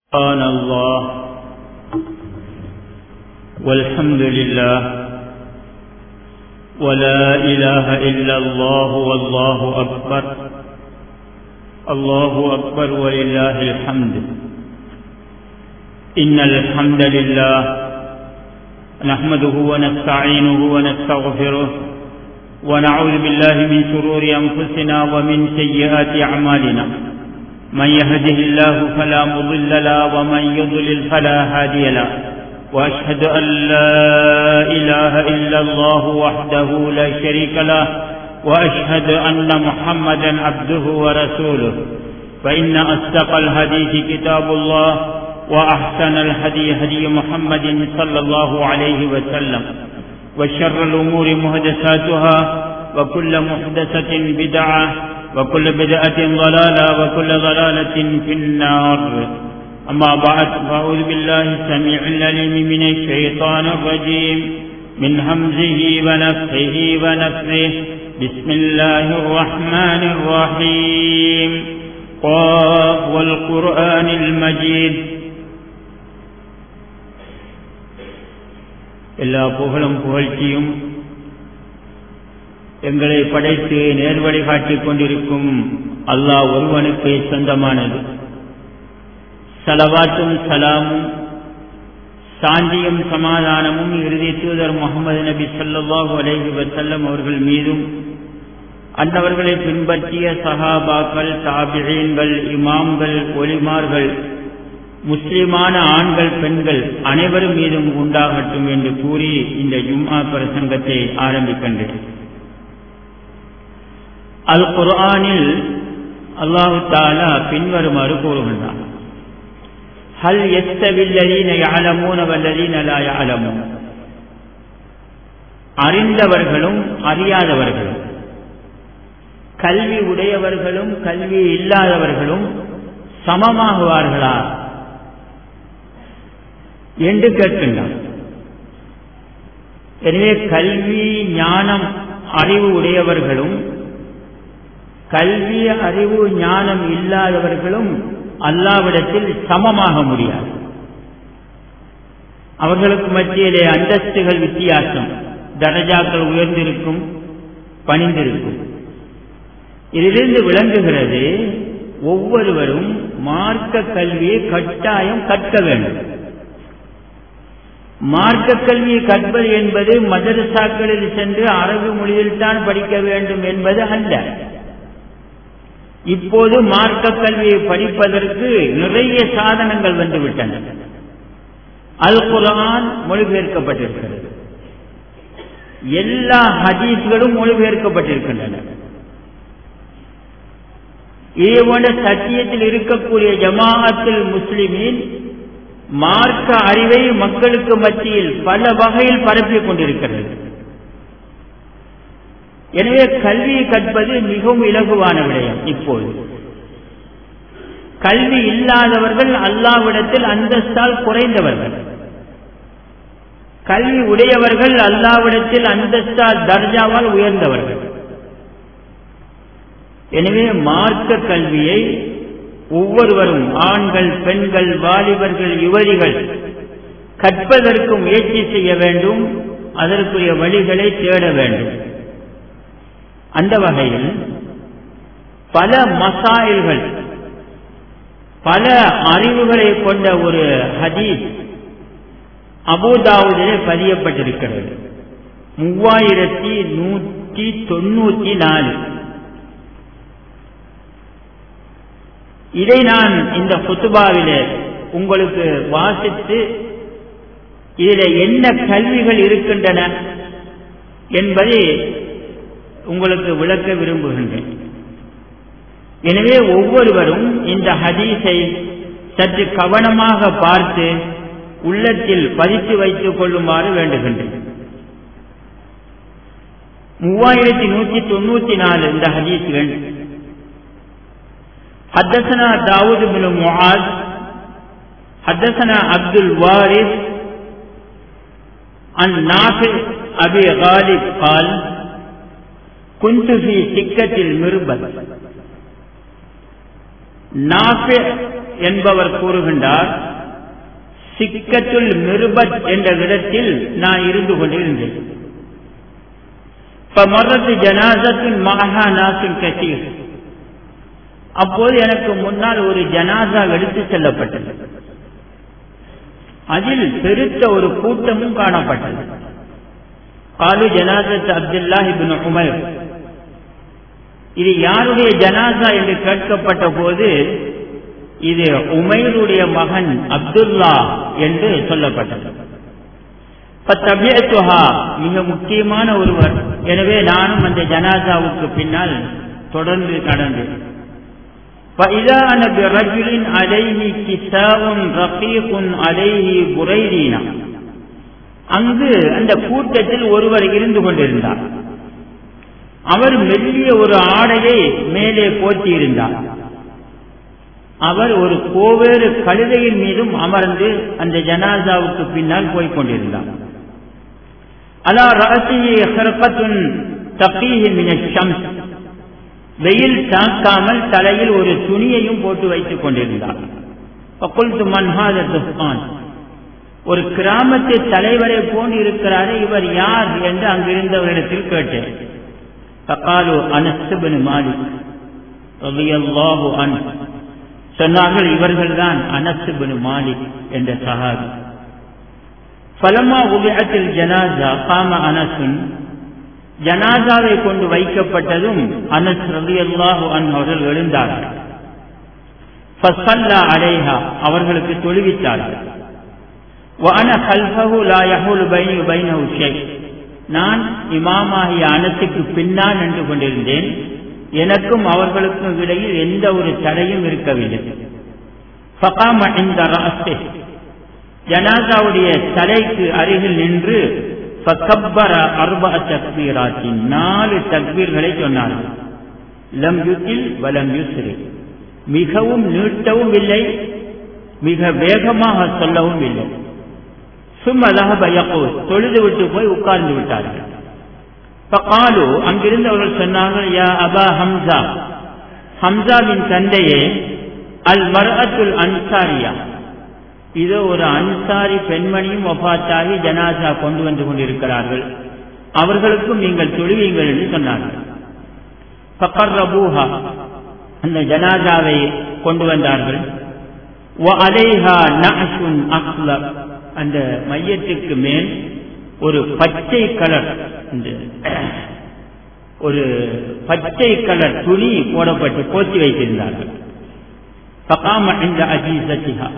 سبحان الله والحمد لله ولا إله إلا الله والله أكبر الله أكبر ولله الحمد إن الحمد لله نحمده ونستعينه ونستغفره ونعوذ بالله من شرور أنفسنا ومن سيئات أعمالنا من يهده الله فلا مضل له ومن يضلل فلا هادي له واشهد ان لا اله الا الله وحده لا شريك له واشهد ان محمدا عبده ورسوله فان اصدق الحديث كتاب الله واحسن الهدي هدي محمد صلى الله عليه وسلم وشر الامور محدثاتها وكل محدثه بدعه وكل بدعة ضلالة وكل ضلالة في النار أما بعد فأعوذ بالله السميع العليم من الشيطان الرجيم من همزه ونفخه ونفخه بسم الله الرحمن الرحيم قاف والقرآن المجيد எல்லா புகழும் புகழ்ச்சியும் எங்களை படைத்து நேர்வழி காட்டிக் கொண்டிருக்கும் அல்லாஹ் ஒருவனுக்கு சொந்தமானது சலவாத்தும் சலாமும் சாந்தியும் சமாதானமும் இறுதி தூதர் முகமது நபி சொல்லாஹு அலைஹி வசல்லம் அவர்கள் மீதும் அன்னவர்களை பின்பற்றிய சஹாபாக்கள் தாபிழீன்கள் இமாம்கள் ஒலிமார்கள் முஸ்லிமான ஆண்கள் பெண்கள் அனைவரும் மீதும் உண்டாகட்டும் என்று கூறி இந்த ஜும்மா பிரசங்கத்தை ஆரம்பிக்கின்றேன் அல் குர்ஆனில் அல்லாஹு தாலா பின்வருமாறு கூறுகின்றான் ஹல் எத்தவில்லதீன யாழமூன வல்லதீன லா யாழமூன் அறிந்தவர்களும் அறியாதவர்களும் கல்வி உடையவர்களும் கல்வி இல்லாதவர்களும் சமமாகுவார்களா என்று கேட்கின்றான் எனவே கல்வி ஞானம் அறிவு உடையவர்களும் கல்வி அறிவு ஞானம் இல்லாதவர்களும் அல்லாவிடத்தில் சமமாக முடியாது அவர்களுக்கு மத்தியிலே அந்தஸ்துகள் வித்தியாசம் தரஜாக்கள் உயர்ந்திருக்கும் பணிந்திருக்கும் இதிலிருந்து விளங்குகிறது ஒவ்வொருவரும் மார்க்க கல்வியை கட்டாயம் கற்க வேண்டும் மார்க்க கல்வியை கற்பது என்பது மதரசாக்களில் சென்று அரபு மொழியில் தான் படிக்க வேண்டும் என்பது அல்ல இப்போது மார்க்க கல்வியை படிப்பதற்கு நிறைய சாதனங்கள் வந்துவிட்டன அல் குரான் மொழிபெயர்க்கப்பட்டிருக்கிறது எல்லா ஹதீஸ்களும் மொழிபெயர்க்கப்பட்டிருக்கின்றன இதே போன்ற சத்தியத்தில் இருக்கக்கூடிய ஜமாஅத்தில் முஸ்லிமின் மார்க்க அறிவை மக்களுக்கு மத்தியில் பல வகையில் பரப்பிக் கொண்டிருக்கிறது எனவே கல்வியை கற்பது மிகவும் இலகுவான விடயம் இப்போது கல்வி இல்லாதவர்கள் அல்லாவிடத்தில் அந்தஸ்தால் குறைந்தவர்கள் கல்வி உடையவர்கள் அல்லாவிடத்தில் அந்தஸ்தால் தர்ஜாவால் உயர்ந்தவர்கள் எனவே மார்க்க கல்வியை ஒவ்வொருவரும் ஆண்கள் பெண்கள் வாலிபர்கள் யுவதிகள் கற்பதற்கு முயற்சி செய்ய வேண்டும் அதற்குரிய வழிகளை தேட வேண்டும் அந்த வகையில் பல மசாயில்கள் பல அறிவுகளை கொண்ட ஒரு ஹதீஸ் அபுதாவுதிலே பதியப்பட்டிருக்கிறது மூவாயிரத்தி நூற்றி தொண்ணூத்தி நாலு இதை நான் இந்த புத்துபாவிலே உங்களுக்கு வாசித்து இதில் என்ன கல்விகள் இருக்கின்றன என்பதை உங்களுக்கு விளக்க விரும்புகின்றேன் எனவே ஒவ்வொருவரும் இந்த ஹதீஸை சற்று கவனமாக பார்த்து உள்ளத்தில் பதித்து வைத்துக் கொள்ளுமாறு வேண்டுகின்றேன் மூவாயிரத்தி நூற்றி தொண்ணூத்தி நாலு இந்த ஹதீஸ்கள் حدثنا داود بن معاذ حدثنا عبد الوارث عن نافع أبي غالب قال كنت في سكة المربد நாஃபி என்பவர் கூறுகின்றார் சிக்கத்துல் மிருபத் என்ற இடத்தில் நான் இருந்து கொண்டிருந்தேன் மரத்து ஜனாசத்தின் மகா நாசின் கசீர் அப்போது எனக்கு முன்னால் ஒரு ஜனாசா எடுத்து செல்லப்பட்டது அதில் பெருத்த ஒரு கூட்டமும் காணப்பட்டது காலு ஜனாசத் அப்துல்லா இபின் உமர் இது யாருடைய ஜனாசா என்று கேட்கப்பட்ட போது இது உமைருடைய மகன் அப்துல்லா என்று சொல்லப்பட்டது மிக முக்கியமான ஒருவர் எனவே நானும் அந்த ஜனாசாவுக்கு பின்னால் தொடர்ந்து நடந்தேன் فإذا أنا برجل عليه كساء رقيق عليه بريدينا அங்கு அந்த கூட்டத்தில் ஒருவர் இருந்து கொண்டிருந்தார் அவர் மெல்லிய ஒரு ஆடையை மேலே போட்டியிருந்தார் அவர் ஒரு கோவேறு கழுதையின் மீதும் அமர்ந்து அந்த ஜனாசாவுக்கு பின்னால் போய்க் கொண்டிருந்தார் அலா ரகசியின் தப்பீஹி மின வெயில் தாக்காமல் தலையில் ஒரு துணியையும் போட்டு வைத்துக் கொண்டிருந்தார் ஒரு கிராமத்து தலைவரை போன் இருக்கிறாரே இவர் யார் என்று அங்கிருந்தவரிடத்தில் கேட்டேன் தக்காலு அனஸ்துபின் மாலிக் ரலியல்லாஹு அன் சொன்னார்கள் இவர்கள்தான் அனஸ்துபின் மாலிக் என்ற சஹாபி பலமா உபயத்தில் ஜனாசா காம அனசுன் ஜனாசாவை கொண்டு வைக்கப்பட்டதும் அனஸ் ரலியல்லாஹு அன் அவர்கள் எழுந்தார்கள் ஃபஸல்லா அலைஹா அவர்களுக்கு தொழுவித்தார்கள் وأنا خلفه لا يحول بيني وبينه شيء நான் இமாமாகிய அனசுக்கு பின்னால் நின்று கொண்டிருந்தேன் எனக்கும் அவர்களுக்கும் இடையில் எந்த ஒரு தடையும் இருக்கவில்லை ஃபகாம இந்த ராஸ்தே ஜனாசாவுடைய தலைக்கு அருகில் நின்று ஃபகப்பர அர்பா தக்பீராத்தின் நாலு தக்பீர்களை சொன்னார்கள் லம் யுத்தில் வலம் யுஸ்ரி மிகவும் நீட்டவும் இல்லை மிக வேகமாக சொல்லவும் இல்லை சும்மதாக பயக்கோ தொழுது விட்டு போய் உட்கார்ந்து விட்டார்கள் காலு அங்கிருந்தவர்கள் சொன்னார்கள் யா அபா ஹம்சா ஹம்சாவின் தந்தையே அல் மர்அத்துல் அன்சாரியா இதோ ஒரு அன்சாரி பெண்மணியும் ஒஃபாத்தாகி ஜனாசா கொண்டு வந்து கொண்டிருக்கிறார்கள் அவர்களுக்கும் நீங்கள் தொழுவீங்கள் என்று சொன்னார்கள் பக்கர் ரபூஹா அந்த ஜனாசாவை கொண்டு வந்தார்கள் அந்த மையத்துக்கு மேல் ஒரு பச்சை கலர் ஒரு பச்சை கலர் துணி போடப்பட்டு போத்தி வைத்திருந்தார்கள் பகாம இந்த அஜீசத்திகா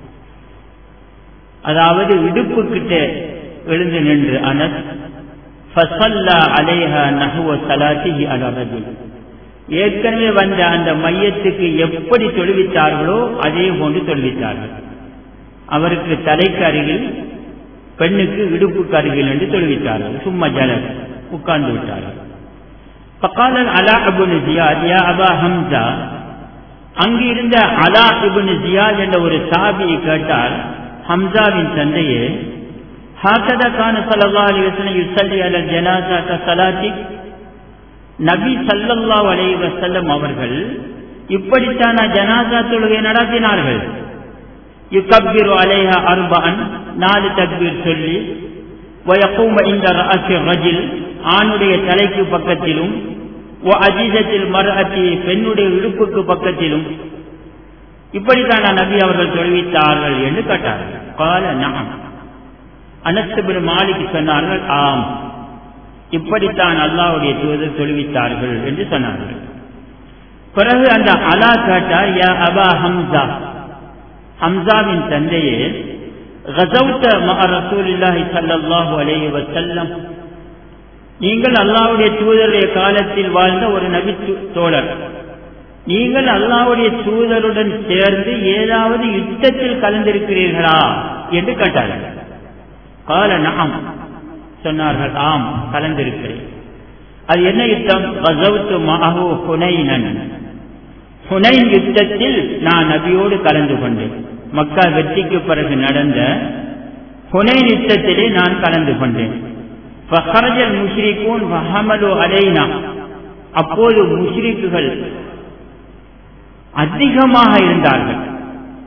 அதாவது இடுப்பு கிட்ட எழுந்து நின்று அனஸ் ஃபசல்லா அலேஹா நஹுவ சலாத்திஹி அலா ரஜுல் ஏற்கனவே வந்த அந்த மையத்துக்கு எப்படி தொழுவித்தார்களோ அதே போன்று தொழுவித்தார்கள் அவருக்கு தலைக்கு அருகில் பெண்ணுக்கு இடுப்புக்கு அருகில் என்று தொழுவித்தார்கள் சும்மா ஜலர் உட்கார்ந்து விட்டார்கள் பக்காலன் அலா அபுன் ஜியாத் யா அபா ஹம்சா அங்கு இருந்த அலா இபுன் ஜியாத் என்ற ஒரு சாபியை கேட்டால் ஹம்சாவின் தந்தையே ஹாக்கதா கான சல்லா அலி வசனம் யுசல்லி அலல் ஜனாசா கசலாத்தி நபி சல்லல்லா அலை வசல்லம் அவர்கள் இப்படித்தான ஜனாசா தொழுகை நடத்தினார்கள் யுகப்பிரு அலைஹா அர்பான் நாலு தக்பீர் சொல்லி வயக்கூம இந்த ரஅசி ரஜில் ஆணுடைய தலைக்கு பக்கத்திலும் ஓ அஜீசத்தில் மரஅத்தி பெண்ணுடைய இடுப்புக்கு பக்கத்திலும் இப்படித்தான நபி அவர்கள் தொழுவித்தார்கள் என்று கேட்டார்கள் கால நாம் அனஸ்துபின் மாலிக் சொன்னார்கள் ஆம் இப்படித்தான் அல்லாவுடைய தூதர் தொழுவித்தார்கள் என்று சொன்னார்கள் பிறகு அந்த அலா கேட்டார் யா அபா ஹம்சா ஹம்சாவின் தந்தையே கசௌத்த மக ரசூலில்லாஹி சல்லாஹூ அலேஹி வசல்லம் நீங்கள் அல்லாவுடைய தூதருடைய காலத்தில் வாழ்ந்த ஒரு நபி தோழர் நீங்கள் அல்லாவுடைய தூதருடன் சேர்ந்து ஏதாவது யுத்தத்தில் கலந்திருக்கிறீர்களா என்று கேட்டார்கள் கால நாம் சொன்னார்கள் ஆம் கலந்திருக்கிறேன் அது என்ன யுத்தம் கசவுத்து மஹு ஹுனைனன் ஹுனைன் யுத்தத்தில் நான் நபியோடு கலந்து கொண்டேன் மக்கா வெற்றிக்கு பிறகு நடந்த ஹுனைன் யுத்தத்திலே நான் கலந்து கொண்டேன் ஃபஹரஜல் முஷ்ரிகூன் ஃபஹமலு அலைனா அப்போது முஷ்ரிக்குகள் அதிகமாக இருந்தார்கள்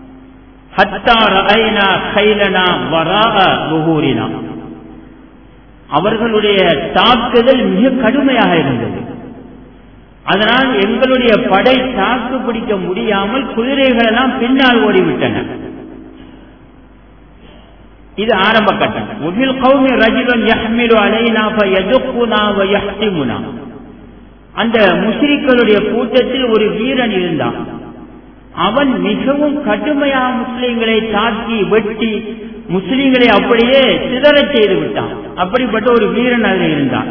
ஹத்தா ரஐனா கைலனா வராக புகூரினா அவர்களுடைய தாக்குதல் மிக கடுமையாக இருந்தது அதனால் எங்களுடைய படை தாக்கு பிடிக்க முடியாமல் குதிரைகள் எல்லாம் பின்னால் ஓடிவிட்டன இது ஆரம்ப கட்டம் உபில் கௌமி ரஜுலன் யஹ்மிலு அலைனா ஃபயதுக்குனா வயஹ்திமுனா அந்த முஸ்லிம்களுடைய கூட்டத்தில் ஒரு வீரன் இருந்தான் அவன் மிகவும் கடுமையாக முஸ்லிம்களை தாக்கி வெட்டி முஸ்லிம்களை அப்படியே சிதறச் செய்து விட்டான் அப்படிப்பட்ட ஒரு வீரன் அதில் இருந்தான்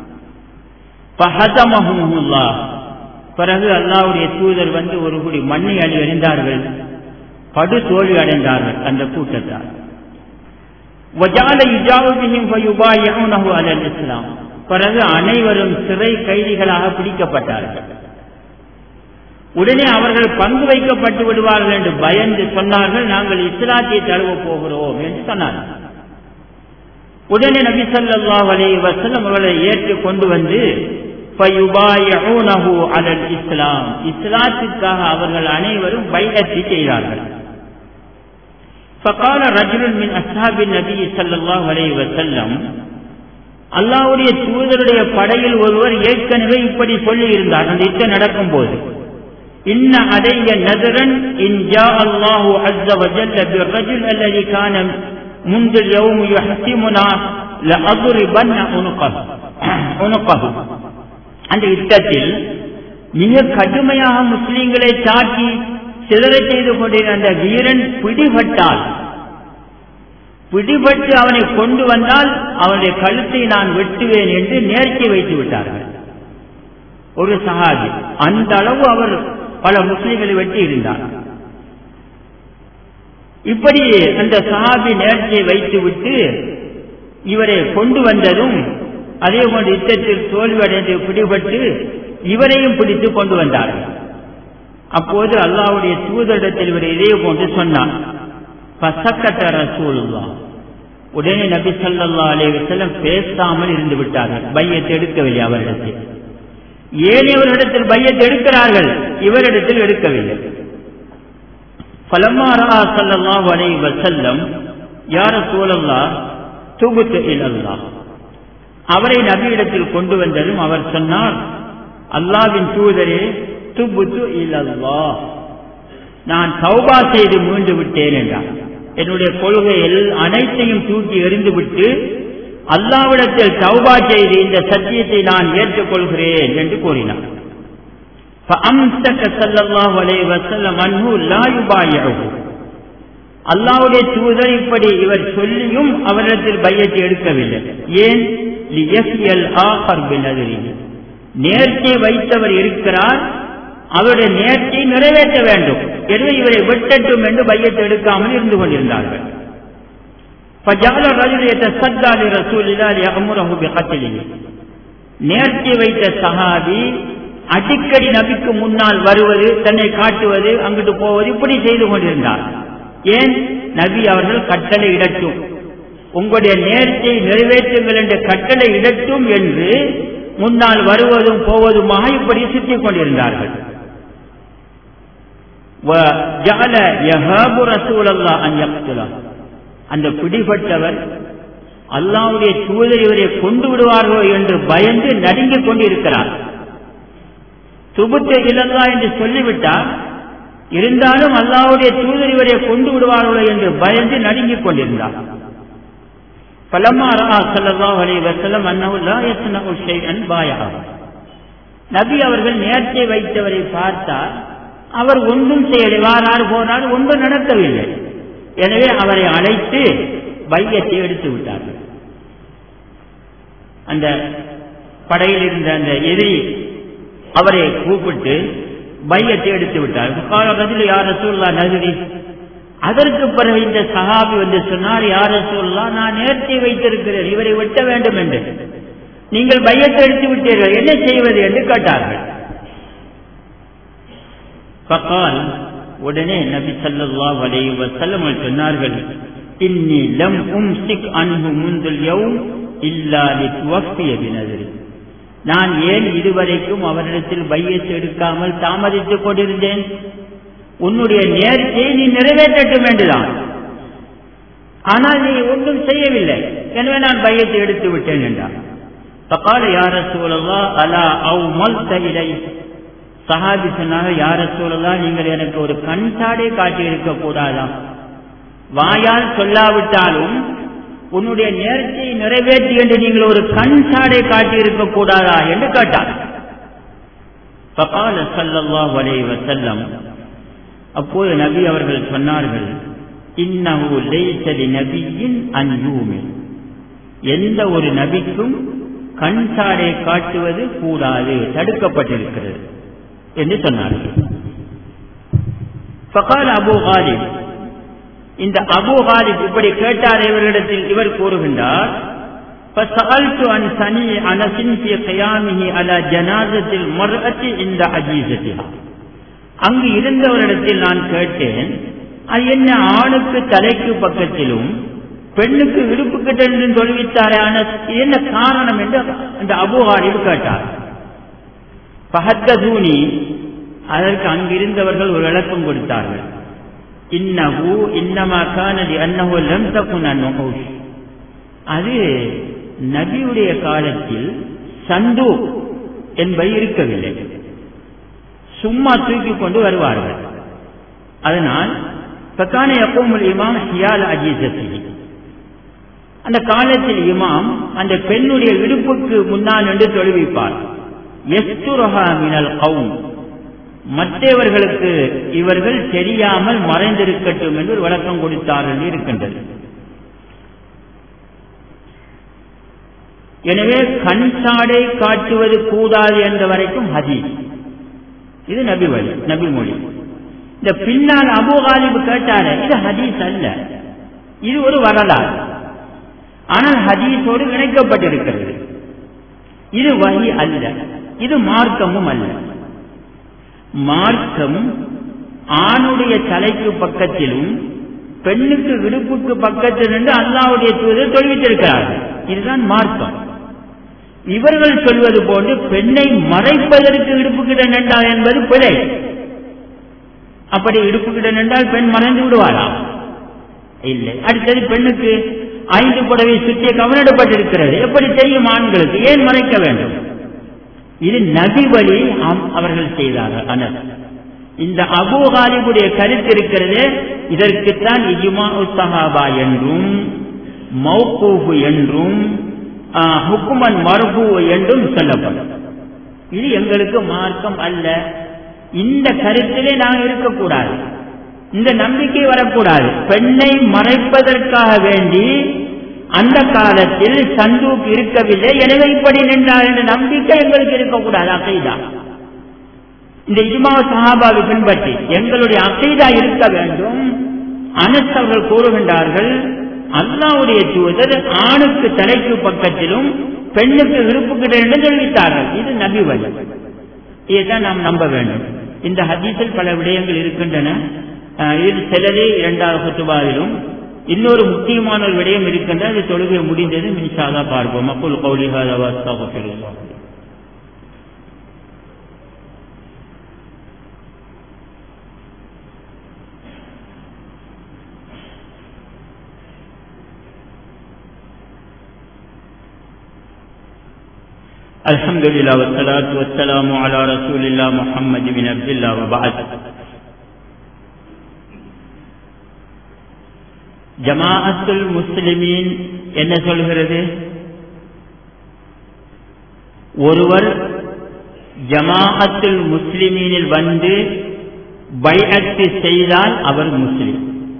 பிறகு அல்லாவுடைய தூதர் வந்து ஒரு குடி மண்ணை அடி அறிந்தார்கள் படு தோல்வி அடைந்தார்கள் அந்த கூட்டத்தார் இஸ்லாம் பிறகு அனைவரும் சிறை கைதிகளாக பிடிக்கப்பட்டார்கள் உடனே அவர்கள் பங்கு வைக்கப்பட்டு விடுவார்கள் என்று பயந்து சொன்னார்கள் நாங்கள் இஸ்லாத்தை தழுவ போகிறோம் என்று சொன்னார்கள் உடனே நபி சொல்லா அலி வசலம் அவர்களை ஏற்று கொண்டு வந்து இஸ்லாம் இஸ்லாத்துக்காக அவர்கள் அனைவரும் பைலத்தி செய்தார்கள் فقال رجل من أصحاب النبي صلى الله عليه وسلم அல்லாவுடைய தூதருடைய படையில் ஒருவர் ஏற்கனவே இப்படி சொல்லி இருந்தார் அந்த யுத்தம் நடக்கும் போது இன்ன அடைய நதரன் இன் ஜா அல்லாஹு அஸ்ஸ வஜல்ல بالرجل الذي كان منذ اليوم يحتمنا لأضربن عنقه عنقه அந்த யுத்தத்தில் மிக கடுமையாக முஸ்லிம்களை தாக்கி சிதற செய்து கொண்டிருந்த அந்த வீரன் பிடிபட்டால் பிடிபட்டு அவனை கொண்டு வந்தால் அவனுடைய கழுத்தை நான் வெட்டுவேன் என்று நேர்ச்சி வைத்து விட்டார்கள் ஒரு சகாஜி அந்த அளவு அவர் பல முஸ்லிம்களை வெட்டி இருந்தார் இப்படி அந்த சஹாபி நேர்ச்சியை வைத்து விட்டு இவரை கொண்டு வந்ததும் அதே போன்று யுத்தத்தில் தோல்வியடைந்து பிடிபட்டு இவரையும் பிடித்து கொண்டு வந்தார்கள் அப்போது அல்லாவுடைய தூதரிடத்தில் இவர் இதே போன்று சொன்னார் பசக்கட்ட ரசூலுல்லா உடனே நபி சொல்லல்லா அலே வசல்லம் பேசாமல் இருந்து விட்டார்கள் பையத்தை எடுக்கவில்லை அவரிடத்தில் ஏனையவர்களிடத்தில் பையத்தை எடுக்கிறார்கள் இவரிடத்தில் எடுக்கவில்லை பலமாரா சல்லல்லா அலை வசல்லம் யார சூழல்லா துபுத்து இல்லல்லா அவரை நபியிடத்தில் கொண்டு வந்ததும் அவர் சொன்னார் அல்லாவின் தூதரே துபுத்து இல்லல்லா நான் தௌபா செய்து மீண்டு விட்டேன் என்றார் என்னுடைய கொள்கையில் அனைத்தையும் தூக்கி எறிந்துவிட்டு அல்லாவிடத்தில் தௌபா செய்து இந்த சத்தியத்தை நான் ஏற்றுக்கொள்கிறேன் என்று கூறினார் அல்லாவுடைய தூதர் இப்படி இவர் சொல்லியும் அவரிடத்தில் பையத்தை எடுக்கவில்லை ஏன் நேர்ச்சி வைத்தவர் இருக்கிறார் அவருடைய நேர்ச்சியை நிறைவேற்ற வேண்டும் எனவே இவரை வெட்டட்டும் என்று பையத்தை எடுக்காமல் இருந்து கொண்டிருந்தார்கள் நேர்ச்சி வைத்த சகாபி அடிக்கடி நபிக்கு முன்னால் வருவது தன்னை காட்டுவது அங்கிட்டு போவது இப்படி செய்து கொண்டிருந்தார் ஏன் நபி அவர்கள் கட்டளை இடட்டும் உங்களுடைய நேர்ச்சியை நிறைவேற்றுங்கள் என்ற கட்டளை இடட்டும் என்று முன்னால் வருவதும் போவதுமாக இப்படி சுற்றிக் கொண்டிருந்தார்கள் அந்த பிடிபட்டவர் அல்லாவுடைய தூதர் இவரை கொண்டு விடுவார்களோ என்று பயந்து நடுங்கிக் கொண்டிருக்கிறார் துபுத்த இலங்கா என்று சொல்லிவிட்டார் இருந்தாலும் அல்லாவுடைய தூதர் இவரை கொண்டு விடுவார்களோ என்று பயந்து நடுங்கிக் கொண்டிருந்தார் பலமா ரா சல்லாஹ் அலி வசலம் அன்னவுல்லா எத்தனவு ஷைஅன் பாயா நபி அவர்கள் நேர்ச்சை வைத்தவரை பார்த்தார் அவர் ஒன்றும் செய்யலை வாரார் போனார் ஒன்றும் நடக்கவில்லை எனவே அவரை அழைத்து பையத்தை எடுத்து விட்டார்கள் அந்த படையில் இருந்த அந்த எதிரி அவரை கூப்பிட்டு பையத்தை எடுத்து விட்டார் கால பதில் யார சூழ்லா நகரி அதற்கு பிறகு இந்த சகாபி வந்து சொன்னார் யார சொல்லலாம் நான் நேர்த்தி வைத்திருக்கிறேன் இவரை வெட்ட வேண்டும் என்று நீங்கள் பையத்தை எடுத்து விட்டீர்கள் என்ன செய்வது என்று கேட்டார்கள் பக்கால் உடனே நபி சல்லா வலை வசல்லம் சொன்னார்கள் இன்னி லம் உம்சிக் அன்ஹு முந்துல் யௌம் இல்லா லித்வஃபிய பினதரி நான் ஏன் இதுவரைக்கும் அவரிடத்தில் பையத்தை எடுக்காமல் தாமதித்துக் கொண்டிருந்தேன் உன்னுடைய நேர்ச்சியை நீ நிறைவேற்றட்டும் வேண்டுதான் ஆனால் நீ ஒன்றும் செய்யவில்லை எனவே நான் பையத்தை எடுத்து விட்டேன் என்றார் فقال يا رسول الله الا اوملت الي சஹாபி சொன்னாங்க யார சூழலா நீங்கள் எனக்கு ஒரு கண் சாடை காட்டி இருக்க கூடாதா வாயால் சொல்லாவிட்டாலும் உன்னுடைய நேர்ச்சியை நிறைவேற்றி என்று நீங்கள் ஒரு கண் சாடை காட்டி இருக்க கூடாதா என்று கேட்டார் فقال صلى الله عليه وسلم அப்போது நபி அவர்கள் சொன்னார்கள் இன்னஹு லைஸ லிநபியின் அன் யூமின் எந்த ஒரு நபிக்கும் கண் சாடை காட்டுவது கூடாது தடுக்கப்பட்டிருக்கிறது என்று சொன்னார்கள் ஃபகால் அபு காலிப் இந்த அபு காலிப் இப்படி கேட்டார் இவரிடத்தில் இவர் கூறுகின்றார் فسألت عن سني أنس في قيامه على جنازة المرأة عند عجيزتها அங்கு இருந்தவரிடத்தில் நான் கேட்டேன் அது என்ன ஆணுக்கு தலைக்கு பக்கத்திலும் பெண்ணுக்கு விருப்பு கிட்ட என்று தொழுவித்தாரே என்ன காரணம் என்று அந்த அபு ஹாரிப் கேட்டார் பஹத்தூனி அதற்கு அங்கிருந்தவர்கள் ஒரு விளக்கம் கொடுத்தார்கள் இன்னஹு இன்னமா கானது அன்னஹு லம் தகுன் அந்நூஷ் அது நபியுடைய காலத்தில் சந்து என்பது இருக்கவில்லை சும்மா தூக்கி கொண்டு வருவார்கள் அதனால் பக்கான எப்பவும் இமாம் ஹியால் அஜீசத்தி அந்த காலத்தில் இமாம் அந்த பெண்ணுடைய விடுப்புக்கு முன்னால் நின்று தொழுவிப்பார் எஸ்துரஹா மினல் கவுன் மற்றவர்களுக்கு இவர்கள் தெரியாமல் மறைந்திருக்கட்டும் என்று விளக்கம் கொடுத்தார்கள் இருக்கின்றது எனவே கண் சாடை காட்டுவது கூடாது என்ற வரைக்கும் ஹதீஸ் இது நபி வழி நபி மொழி இந்த பின்னால் அபு காலிபு கேட்டாரு இது ஹதீஸ் அல்ல இது ஒரு வரலாறு ஆனால் ஹதீஸோடு இணைக்கப்பட்டிருக்கிறது இது வகி அல்ல இது மார்க்கமும் அல்ல மார்க்கம் ஆணுடைய தலைக்கு பக்கத்திலும் பெண்ணுக்கு விடுப்புக்கு பக்கத்தில் நின்று அல்லாவுடைய தூதர் தொழுவித்திருக்கிறார்கள் இதுதான் மார்க்கம் இவர்கள் சொல்வது போன்று பெண்ணை மறைப்பதற்கு இடுப்புக்கிட நின்றார் என்பது பிழை அப்படி இடுப்புக்கிட நின்றால் பெண் மறைந்து விடுவாரா இல்லை அடுத்தது பெண்ணுக்கு ஐந்து புடவை சுற்றிய கவனிடப்பட்டிருக்கிறது எப்படி தெரியும் ஆண்களுக்கு ஏன் மறைக்க வேண்டும் இது நபி வழி அவர்கள் செய்தார்கள் அனர் இந்த அபு காலிபுடைய கருத்து இருக்கிறது இதற்குத்தான் இஜுமா உத்தஹாபா என்றும் மௌகூஃபு என்றும் ஹுக்குமன் மர்பு என்றும் சொல்லப்படும் இது எங்களுக்கு மார்க்கம் அல்ல இந்த கருத்திலே நாங்கள் இருக்கக்கூடாது இந்த நம்பிக்கை வரக்கூடாது பெண்ணை மறைப்பதற்காக வேண்டி அந்த காலத்தில் சந்தூக் இருக்கவில்லை எனவே இப்படி நின்றார் என்ற நம்பிக்கை எங்களுக்கு இருக்கக்கூடாது அகைதா இந்த இஜ்மா சஹாபாவை பின்பற்றி எங்களுடைய அகைதா இருக்க வேண்டும் அனஸ் அவர்கள் கூறுகின்றார்கள் அல்லாவுடைய தூதர் ஆணுக்கு தலைக்கு பக்கத்திலும் பெண்ணுக்கு விருப்புக்கிட்ட என்று தெரிவித்தார்கள் இது நபி வழி இதைதான் நாம் நம்ப வேண்டும் இந்த ஹதீஸில் பல விடயங்கள் இருக்கின்றன இது சிலரே இரண்டாவது குத்துபாவிலும் இன்னொரு முக்கியமான ஒரு விடயம் இருக்கின்ற அது தொழுகை முடிந்தது மின்சாதா பார்ப்போம் அப்புல் கௌலிஹாதவா الحمد لله والصلاة والسلام على رسول الله محمد بن عبد الله وبعد ஜமாஅத்துல் முஸ்லிமீன் என்ன சொல்கிறது ஒருவர் ஜமாஅத்துல் முஸ்லிமீனில் வந்து பைஅத்து செய்தால் அவர் முஸ்லிம்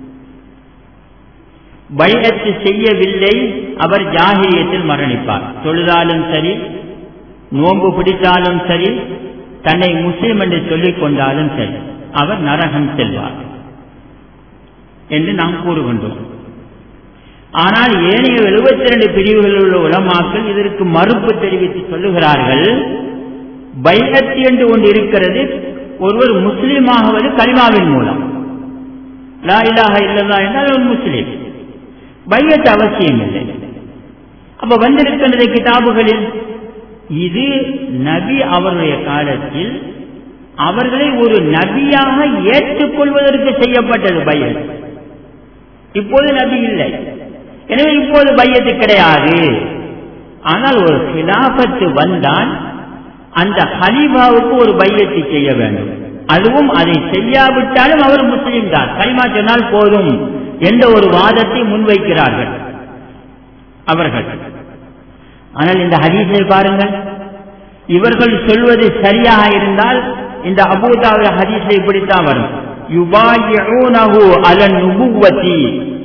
பைஅத்து செய்யவில்லை அவர் ஜாகிரியத்தில் மரணிப்பார் தொழுதாலும் சரி நோன்பு பிடித்தாலும் சரி தன்னை முஸ்லிம் என்று சொல்லிக் கொண்டாலும் சரி அவர் நரகம் செல்வார் என்று நாம் கூறுகின்றோம் ஆனால் ஏனைய எழுபத்தி ரெண்டு பிரிவுகளில் உள்ள உலமாக்கள் இதற்கு மறுப்பு தெரிவித்து சொல்லுகிறார்கள் பைகத்தி என்று ஒன்று இருக்கிறது ஒருவர் முஸ்லீமாகுவது கலிமாவின் மூலம் லா இலாக இல்லதா என்றால் ஒரு முஸ்லீம் பையத்து அவசியம் இல்லை அப்ப வந்திருக்கின்றது கிதாபுகளில் இது நபி அவருடைய காலத்தில் அவர்களை ஒரு நபியாக ஏற்றுக்கொள்வதற்கு செய்யப்பட்டது பையன் இப்போது நபி இல்லை எனவே இப்போது பையத்து கிடையாது ஆனால் ஒரு கிலாபத்து வந்தால் அந்த ஹலீஃபாவுக்கு ஒரு பையத்தை செய்ய வேண்டும் அதுவும் அதை செய்யாவிட்டாலும் அவர் முஸ்லீம் தான் கைமா சொன்னால் போதும் என்ற ஒரு வாதத்தை முன்வைக்கிறார்கள் அவர்கள் ஆனால் இந்த ஹதீஸை பாருங்கள் இவர்கள் சொல்வது சரியாக இருந்தால் இந்த அபூதாவுடைய ஹதீஸை இப்படித்தான் வரும் யுபாயிஊனஹு அலன் நுபுவத்தி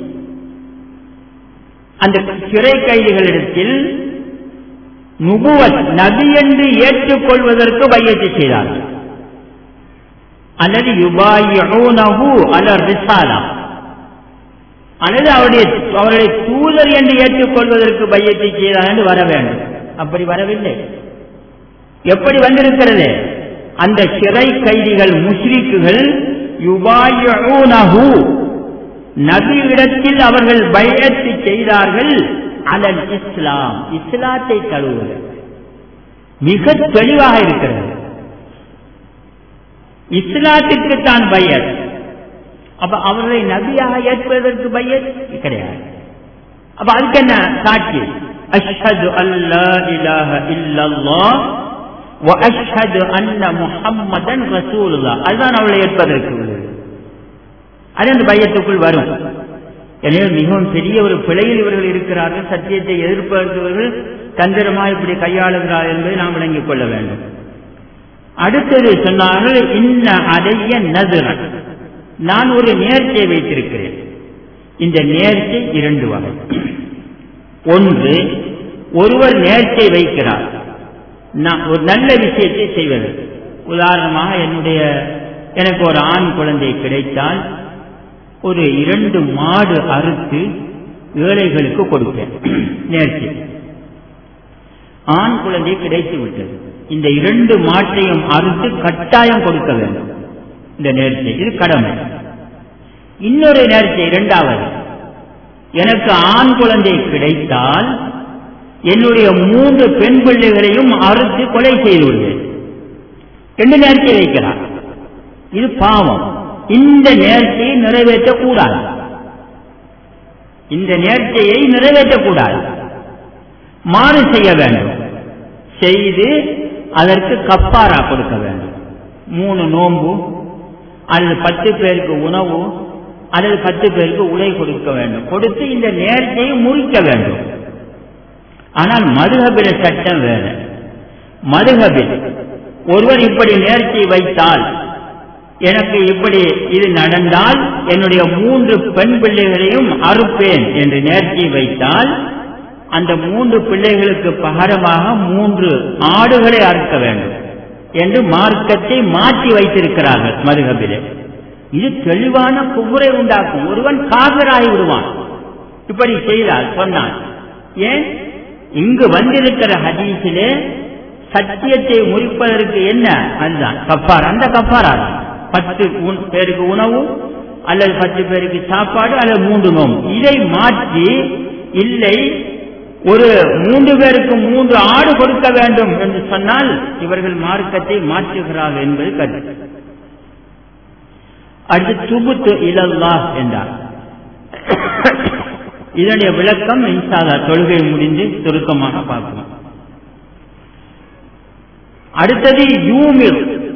அந்த சிறை கைதிகளிடத்தில் நுபுவத் நபி என்று ஏற்றுக்கொள்வதற்கு வையத்தை செய்தார்கள் அல்லது யுபாயிஊனஹு அல ரிசாலா அல்லது அவருடைய அவருடைய தூதர் என்று ஏற்றுக்கொள்வதற்கு பையத்தை செய்தார் என்று வர வேண்டும் அப்படி வரவில்லை எப்படி வந்திருக்கிறது அந்த சிறை கைதிகள் முஸ்லிக்குகள் யுபாயூனஹு நபியிடத்தில் அவர்கள் பயத்து செய்தார்கள் அலல் இஸ்லாம் இஸ்லாத்தை தழுவுவது மிக தெளிவாக இருக்கிறது இஸ்லாத்திற்கு தான் பையர் அப்ப அவர்களை நபியாக ஏற்பதற்கு பையர் கிடையாது அப்ப அதுக்கு என்ன சாட்சி அஷ்ஹது அல்லா இலாஹ இல்லல்லாஹ் وأشهد أن محمدا رسول الله அதுதான் அவளை ஏற்பதற்கு உள்ளது அது அந்த பையத்துக்குள் வரும் எனவே மிகவும் பெரிய ஒரு பிழையில் இவர்கள் இருக்கிறார்கள் சத்தியத்தை எதிர்பார்த்தவர்கள் தந்திரமா இப்படி கையாளுகிறார் என்பதை நாம் விளங்கிக் கொள்ள வேண்டும் அடுத்தது சொன்னார்கள் இன்ன அடைய நதுரன் நான் ஒரு நேர்ச்சியை வைத்திருக்கிறேன் இந்த நேர்ச்சி இரண்டு வகை ஒன்று ஒருவர் நேர்ச்சை வைக்கிறார் நான் ஒரு நல்ல விஷயத்தை செய்வது உதாரணமாக என்னுடைய எனக்கு ஒரு ஆண் குழந்தை கிடைத்தால் ஒரு இரண்டு மாடு அறுத்து ஏழைகளுக்கு கொடுப்பேன் நேர்ச்சி ஆண் குழந்தை கிடைத்து விட்டது இந்த இரண்டு மாட்டையும் அறுத்து கட்டாயம் கொடுக்க வேண்டும் இந்த நேர்ச்சி இது கடமை இன்னொரு நேர்ச்சி இரண்டாவது எனக்கு ஆண் குழந்தை கிடைத்தால் என்னுடைய மூன்று பெண் பிள்ளைகளையும் அறுத்து கொலை செய்துள்ளேன் ரெண்டு நேர்ச்சியை வைக்கிறார் இது பாவம் இந்த நேர்ச்சியை நிறைவேற்றக்கூடாது இந்த நேர்ச்சியை நிறைவேற்றக்கூடாது மாறு செய்ய வேண்டும் செய்து அதற்கு கப்பாரா கொடுக்க வேண்டும் மூணு நோன்பு அல்லது பத்து பேருக்கு உணவு அல்லது பத்து பேருக்கு உடை கொடுக்க வேண்டும் கொடுத்து இந்த நேர்ச்சியை முறிக்க வேண்டும் ஆனால் மதுகபில சட்டம் வேற மதுகபில் ஒருவர் இப்படி நேர்ச்சி வைத்தால் எனக்கு இப்படி இது நடந்தால் என்னுடைய மூன்று பெண் பிள்ளைகளையும் அறுப்பேன் என்று நேர்ச்சி வைத்தால் அந்த மூன்று பிள்ளைகளுக்கு பகரமாக மூன்று ஆடுகளை அறுக்க வேண்டும் என்று மார்க்கத்தை மாற்றி வைத்திருக்கிறார்கள் மதுகபிலே இது தெளிவான குபுரை உண்டாக்கும் ஒருவன் காதராகி விடுவான் இப்படி செய்தால் சொன்னான் ஏன் இங்கு வந்திருக்கிற ஹதீஸிலே சத்தியத்தை முறிப்பதற்கு என்ன அதுதான் கப்பார் அந்த கப்பாரா பத்து பேருக்கு உணவு அல்லது பத்து பேருக்கு சாப்பாடு அல்லது மூன்று நோம் இதை மாற்றி இல்லை ஒரு மூன்று பேருக்கு மூன்று ஆடு கொடுக்க வேண்டும் என்று சொன்னால் இவர்கள் மார்க்கத்தை மாற்றுகிறார்கள் என்பது கருத்து அடுத்து துபுத்து இலல்லா என்றார் இதனுடைய விளக்கம் இன்சாதா தொழுகை முடிந்து சுருக்கமாக பார்க்கலாம் அடுத்தது யூமிர்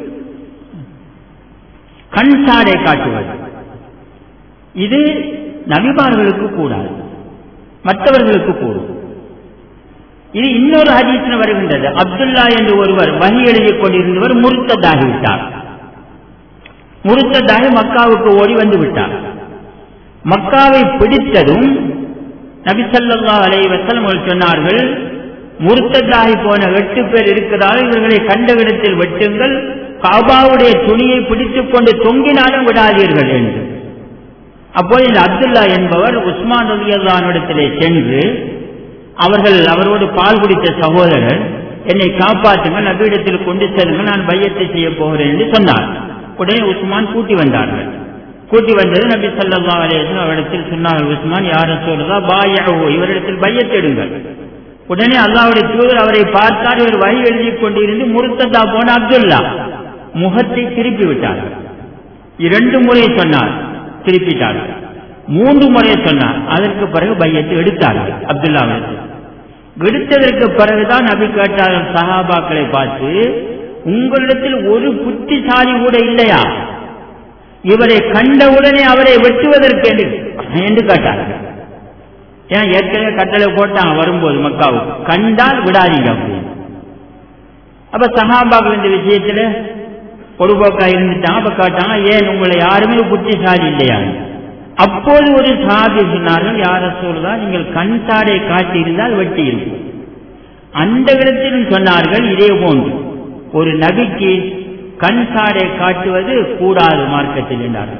கண் சாடை காட்டுவது இது நபிமார்களுக்கு கூடாது மற்றவர்களுக்கு கூடும் இது இன்னொரு ஹதீஸ்ல வருகின்றது அப்துல்லா என்று ஒருவர் வகி எழுதிக் கொண்டிருந்தவர் முருத்ததாகிவிட்டார் முருத்ததாகி மக்காவுக்கு ஓடி வந்து விட்டார் மக்காவை பிடித்ததும் நபிசல்லா அலை வசலம் சொன்னார்கள் முருத்ததாகி போன எட்டு பேர் இருக்கிறார்கள் இவர்களை கண்ட விடத்தில் வெட்டுங்கள் காபாவுடைய துணியை பிடித்துக் கொண்டு தொங்கினாலும் விடாதீர்கள் என்று அப்போது இந்த அப்துல்லா என்பவர் உஸ்மான் ரவி அல்லானிடத்திலே சென்று அவர்கள் அவரோடு பால் குடித்த சகோதரர் என்னை காப்பாற்றுங்கள் நபியிடத்தில் கொண்டு செல்லுங்கள் நான் பையத்தை செய்ய போகிறேன் என்று சொன்னார் உடனே உஸ்மான் கூட்டி வந்தார்கள் கூட்டி வந்தது நபி சல்லா அலேசன் அவரிடத்தில் சொன்னார்கள் உஸ்மான் யார சொல்றதா பாயோ இவரிடத்தில் பையத்திடுங்கள் உடனே அல்லாவுடைய தூதர் அவரை பார்த்தார் இவர் வழி எழுதி கொண்டிருந்து முருத்ததா போன அப்துல்லா முகத்தை திருப்பி விட்டார்கள் இரண்டு முறை சொன்னார் திருப்பிட்டார்கள் மூன்று முறை சொன்னார் அதற்கு பிறகு பையத்தை எடுத்தார்கள் அப்துல்லாவிடத்தில் எடுத்ததற்கு பிறகுதான் நபி கேட்டார்கள் சஹாபாக்களை பார்த்து உங்களிடத்தில் ஒரு புத்திசாலி கூட இல்லையா இவரை கண்டவுடனே அவரை வெட்டுவதற்கு என்று என்று கேட்டார்கள் ஏன் ஏற்கனவே கட்டளை போட்டாங்க வரும்போது மக்காவுக்கு கண்டால் விடாதீங்க அப்படின்னு அப்ப சஹாபாக்கள் இந்த விஷயத்துல பொறுப்போக்கா இருந்துட்டாங்க அப்ப கேட்டாங்க ஏன் உங்களை யாருமே புத்திசாலி இல்லையா அப்போது ஒரு சாதி சொன்னார்கள் யார சொல்றா நீங்கள் கண் சாடை காட்டி இருந்தால் வெட்டி இருக்கும் அந்த இடத்திலும் சொன்னார்கள் இதே போன்று ஒரு நபிக்கு கண் சாடை காட்டுவது கூடாது மார்க்கத்தில் என்றார்கள்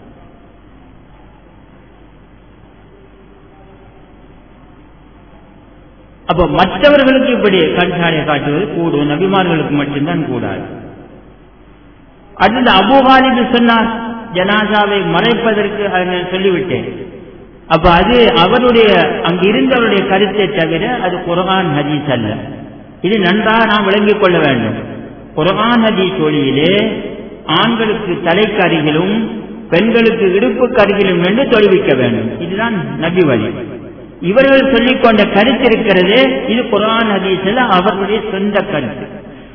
அப்ப மற்றவர்களுக்கு இப்படி கண் சாடை காட்டுவது கூடும் நபிமார்களுக்கு மட்டும்தான் கூடாது அடுத்து அபுகாலிக்கு சொன்னார் ஜனாசாவை மறைப்பதற்கு சொல்லிவிட்டேன் அப்ப அது அவருடைய அங்கு இருந்தவருடைய கருத்தை தவிர அது குரகான் ஹதீஸ் அல்ல இது நன்றாக நாம் விளங்கிக் கொள்ள வேண்டும் குரகான் ஹதீஸ் ஒளியிலே ஆண்களுக்கு தலைக்கு அருகிலும் பெண்களுக்கு இடுப்புக்கு அருகிலும் என்று தொழுவிக்க வேண்டும் இதுதான் நபி வழி இவர்கள் சொல்லிக் கொண்ட கருத்து இருக்கிறது இது குரான் ஹதீஸில் அவர்களுடைய சொந்த கருத்து